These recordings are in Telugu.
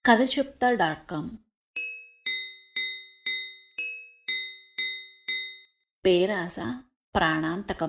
కథ చెప్తా డాట్ కామ్ పేరాస ప్రాణాంతకం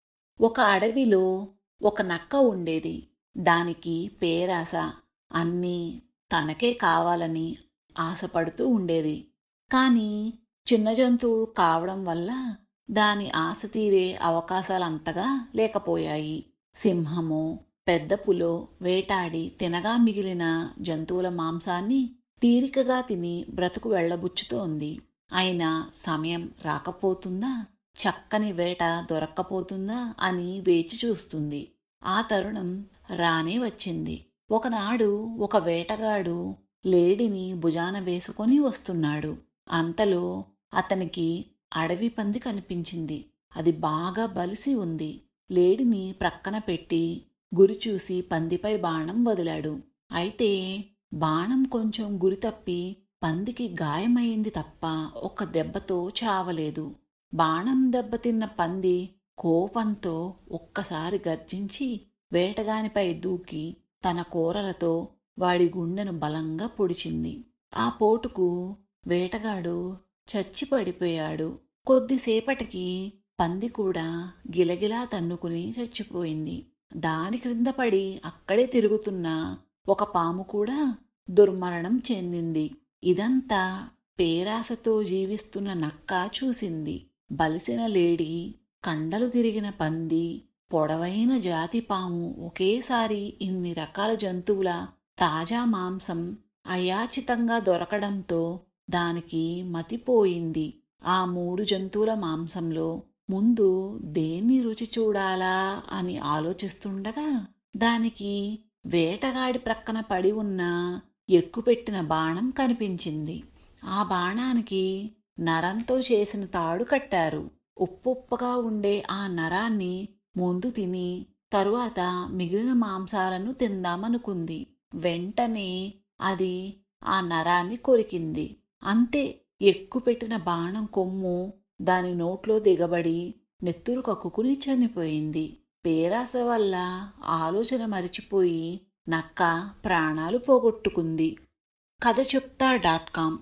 ఒక అడవిలో ఒక నక్క ఉండేది దానికి పేరాస అన్నీ తనకే కావాలని ఆశపడుతూ ఉండేది కాని చిన్న జంతువు కావడం వల్ల దాని ఆశ తీరే అవకాశాలంతగా లేకపోయాయి సింహము పెద్ద పులో వేటాడి తినగా మిగిలిన జంతువుల మాంసాన్ని తీరికగా తిని బ్రతుకు వెళ్లబుచ్చుతోంది అయినా సమయం రాకపోతుందా చక్కని వేట దొరక్కపోతుందా అని వేచి చూస్తుంది ఆ తరుణం రానే వచ్చింది ఒకనాడు ఒక వేటగాడు లేడిని భుజాన వేసుకొని వస్తున్నాడు అంతలో అతనికి అడవి పంది కనిపించింది అది బాగా బలిసి ఉంది లేడిని ప్రక్కన పెట్టి గురి చూసి పందిపై బాణం వదిలాడు అయితే బాణం కొంచెం గురి తప్పి పందికి గాయమైంది తప్ప ఒక్క దెబ్బతో చావలేదు బాణం దెబ్బతిన్న పంది కోపంతో ఒక్కసారి గర్జించి వేటగానిపై దూకి తన కూరలతో వాడి గుండెను బలంగా పొడిచింది ఆ పోటుకు వేటగాడు చచ్చి పడిపోయాడు కొద్దిసేపటికి పంది కూడా గిలగిలా తన్నుకుని చచ్చిపోయింది దాని క్రింద పడి అక్కడే తిరుగుతున్న ఒక పాము కూడా దుర్మరణం చెందింది ఇదంతా పేరాసతో జీవిస్తున్న నక్క చూసింది బలిసిన లేడి కండలు తిరిగిన పంది పొడవైన జాతి పాము ఒకేసారి ఇన్ని రకాల జంతువుల తాజా మాంసం అయాచితంగా దొరకడంతో దానికి మతిపోయింది ఆ మూడు జంతువుల మాంసంలో ముందు దేన్ని రుచి చూడాలా అని ఆలోచిస్తుండగా దానికి వేటగాడి ప్రక్కన పడి ఉన్న ఎక్కుపెట్టిన బాణం కనిపించింది ఆ బాణానికి నరంతో చేసిన తాడు కట్టారు ఉప్పుప్పుగా ఉండే ఆ నరాన్ని ముందు తిని తరువాత మిగిలిన మాంసాలను తిందామనుకుంది వెంటనే అది ఆ నరాన్ని కొరికింది అంతే ఎక్కుపెట్టిన బాణం కొమ్ము దాని నోట్లో దిగబడి నెత్తురు కక్కుకుని చనిపోయింది పేరాస వల్ల ఆలోచన మరిచిపోయి నక్క ప్రాణాలు పోగొట్టుకుంది కథ చెప్తా డాట్ కామ్